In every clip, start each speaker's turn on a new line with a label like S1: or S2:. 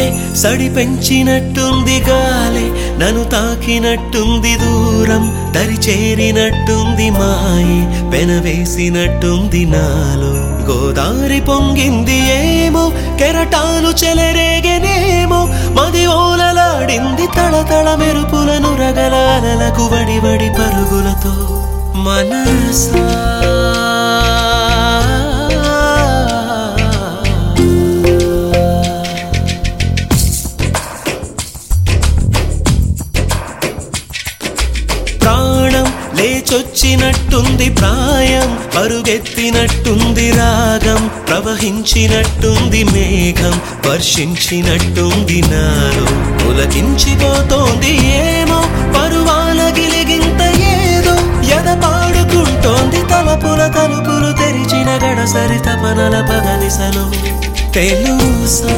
S1: గుండె సడి పెంచినట్టుంది గాలే నన్ను తాకినట్టుంది దూరం దరి చేరినట్టుంది మాయి పెనవేసినట్టుంది నాలో గోదారి పొంగింది ఏమో కెరటాలు చెలరేగనేమో మది ఓలలాడింది తళతళ మెరుపులను రగలాలకు వడి వడి పరుగులతో మనసా ప్రాణం లేచొచ్చినట్టుంది ప్రాయం పరుగెత్తినట్టుంది రాగం ప్రవహించినట్టుంది మేఘం వర్షించినట్టుంది నాలో పులకించిపోతోంది ఏమో పరువాల గిలిగింత ఏదో ఎద పాడుకుంటోంది తలపుల తలుపులు తెరిచిన గడసరి తపనల పదనిసలు తెలుసా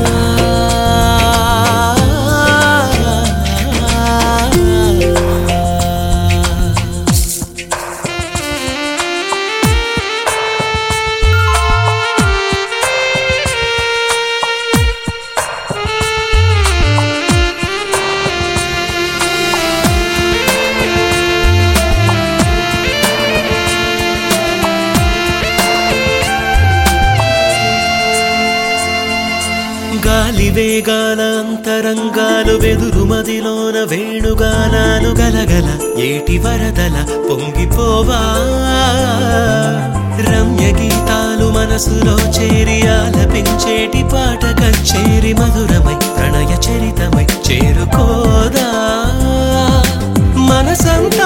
S1: గాలి వేగాల అంతరంగాలు వెదురు మదిలోన వేణుగానాలు గలగల ఏటి వరదల పొంగిపోవా రమ్య గీతాలు మనసులో చేరి ఆలపించేటి పాట కచ్చేరి మధురమై ప్రణయ చరితమై చేరుకోదా మనసంతా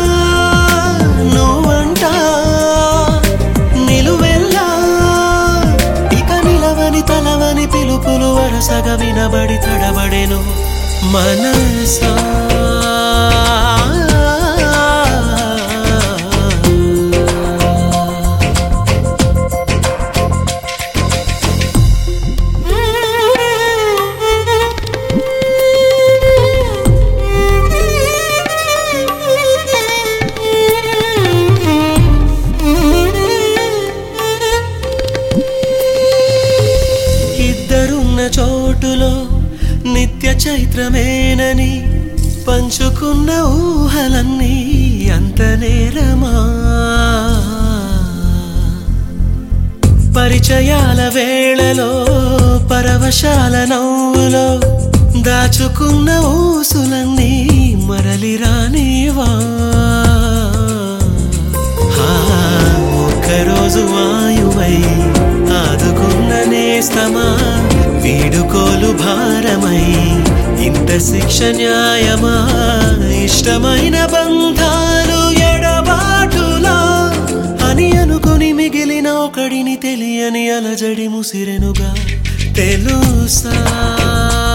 S1: నువ్వంటా నిలువెల్లా ఇక నిలవని తలవని పిలుపులు వరసగా వినబడి తడబడెను మనసా ఇద్దరున్న చోటులో నిత్య చైత్రమేనని పంచుకున్న ఊహలన్నీ అంత నేరమా పరిచయాల వేళలో పరవశాల నవ్వులో దాచుకున్న ఊసులన్నీ మరలి రానివా హా, ఒక్కరోజు వాయువై ఆదుకున్న నేస్తమా వీడుకోలు భారమై ఇంత శిక్ష న్యాయమా ఇష్టమైన బంధాలు ఎడబాటులా అని అనుకుని మిగిలిన ఒకడిని తెలియని అలజడి ముసిరెనుగా తెలుసా